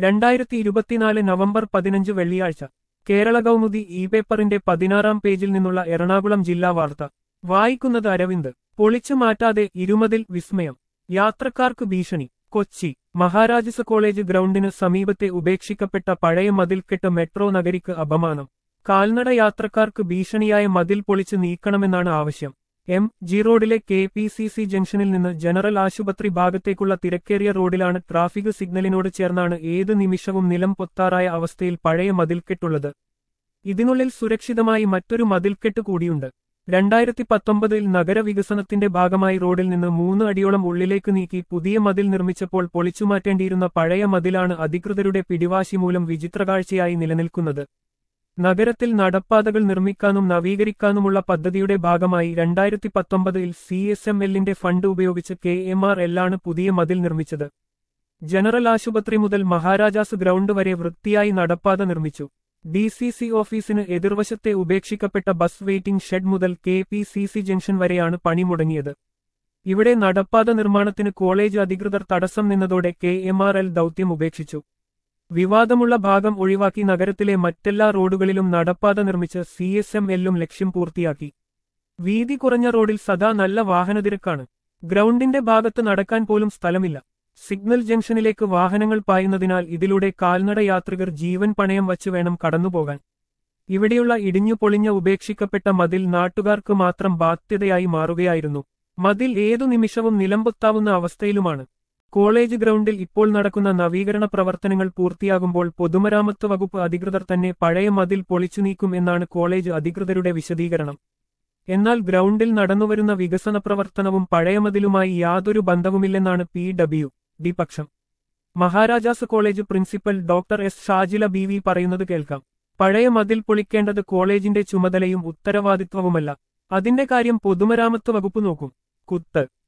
രണ്ടായിരത്തി ഇരുപത്തിനാല് നവംബർ പതിനഞ്ച് വെള്ളിയാഴ്ച കേരള കൗമുദി ഇ പേപ്പറിന്റെ പതിനാറാം പേജിൽ നിന്നുള്ള എറണാകുളം ജില്ലാ വാർത്ത വായിക്കുന്നത് അരവിന്ദ് പൊളിച്ചു മാറ്റാതെ ഇരുമതിൽ വിസ്മയം യാത്രക്കാർക്ക് ഭീഷണി കൊച്ചി മഹാരാജാസ് കോളേജ് ഗ്രൗണ്ടിന് സമീപത്തെ ഉപേക്ഷിക്കപ്പെട്ട പഴയ മതിൽക്കെട്ട് മെട്രോ നഗരിക്ക് അപമാനം കാൽനട യാത്രക്കാർക്ക് ഭീഷണിയായ മതിൽ പൊളിച്ചു നീക്കണമെന്നാണ് ആവശ്യം എം ജി റോഡിലെ കെ പി സി സി ജംഗ്ഷനിൽ നിന്ന് ജനറൽ ആശുപത്രി ഭാഗത്തേക്കുള്ള തിരക്കേറിയ റോഡിലാണ് ട്രാഫിക് സിഗ്നലിനോട് ചേർന്നാണ് ഏത് നിമിഷവും നിലം പൊത്താറായ അവസ്ഥയിൽ പഴയ മതിൽക്കെട്ടുള്ളത് ഇതിനുള്ളിൽ സുരക്ഷിതമായി മറ്റൊരു മതിൽക്കെട്ട് കൂടിയുണ്ട് രണ്ടായിരത്തി പത്തൊമ്പതിൽ നഗരവികസനത്തിന്റെ ഭാഗമായി റോഡിൽ നിന്ന് മൂന്ന് അടിയോളം ഉള്ളിലേക്ക് നീക്കി പുതിയ മതിൽ നിർമ്മിച്ചപ്പോൾ പൊളിച്ചുമാറ്റേണ്ടിയിരുന്ന പഴയ മതിലാണ് അധികൃതരുടെ പിടിവാശി മൂലം വിചിത്രകാഴ്ചയായി നിലനിൽക്കുന്നത് നഗരത്തിൽ നടപ്പാതകൾ നിർമ്മിക്കാനും നവീകരിക്കാനുമുള്ള പദ്ധതിയുടെ ഭാഗമായി രണ്ടായിരത്തി പത്തൊമ്പതിൽ സി എസ് എം എല്ലിന്റെ ഫണ്ട് ഉപയോഗിച്ച് കെ എം ആർ എല്ലാണ് പുതിയ മതിൽ നിർമ്മിച്ചത് ജനറൽ ആശുപത്രി മുതൽ മഹാരാജാസ് ഗ്രൗണ്ട് വരെ വൃത്തിയായി നടപ്പാത നിർമ്മിച്ചു ഡി സി സി ഓഫീസിന് എതിർവശത്തെ ഉപേക്ഷിക്കപ്പെട്ട ബസ് വെയിറ്റിംഗ് ഷെഡ് മുതൽ K P C C junction വരെയാണ് പണി മുടങ്ങിയത് ഇവിടെ നടപ്പാത നിർമ്മാണത്തിന് കോളേജ് അധികൃതർ തടസ്സം നിന്നതോടെ കെ എം ആർ എൽ ദൗത്യം ഉപേക്ഷിച്ചു വിവാദമുള്ള ഭാഗം ഒഴിവാക്കി നഗരത്തിലെ മറ്റെല്ലാ റോഡുകളിലും നടപ്പാത നിർമ്മിച്ച് സി എസ് എം എല്ലും ലക്ഷ്യം പൂർത്തിയാക്കി വീതി കുറഞ്ഞ റോഡിൽ സദാ നല്ല വാഹനതിരക്കാണ് ഗ്രൗണ്ടിന്റെ ഭാഗത്ത് നടക്കാൻ പോലും സ്ഥലമില്ല സിഗ്നൽ ജംഗ്ഷനിലേക്ക് വാഹനങ്ങൾ പായുന്നതിനാൽ ഇതിലൂടെ കാൽനട യാത്രികർ ജീവൻ പണയം വച്ച് വേണം കടന്നുപോകാൻ ഇവിടെയുള്ള ഇടിഞ്ഞു പൊളിഞ്ഞ ഉപേക്ഷിക്കപ്പെട്ട മതിൽ നാട്ടുകാർക്ക് മാത്രം ബാധ്യതയായി മാറുകയായിരുന്നു മതിൽ ഏതു നിമിഷവും നിലംപൊത്താവുന്ന അവസ്ഥയിലുമാണ് കോളേജ് ഗ്രൗണ്ടിൽ ഇപ്പോൾ നടക്കുന്ന നവീകരണ പ്രവർത്തനങ്ങൾ പൂർത്തിയാകുമ്പോൾ പൊതുമരാമത്ത് വകുപ്പ് അധികൃതർ തന്നെ പഴയ മതിൽ പൊളിച്ചു നീക്കും എന്നാണ് കോളേജ് അധികൃതരുടെ വിശദീകരണം എന്നാൽ ഗ്രൗണ്ടിൽ നടന്നുവരുന്ന വികസന പ്രവർത്തനവും പഴയ മതിലുമായി യാതൊരു ബന്ധവുമില്ലെന്നാണ് പി ഡബ്ല്യു ഡി പക്ഷം Maharajas college principal doctor S Shajila B V പറയുന്നത് കേൾക്കാം പഴയ മതിൽ പൊളിക്കേണ്ടത് കോളേജിന്റെ ചുമതലയും ഉത്തരവാദിത്വവുമല്ല അതിന്റെ കാര്യം പൊതുമരാമത്ത് വകുപ്പ് നോക്കും കുത്ത്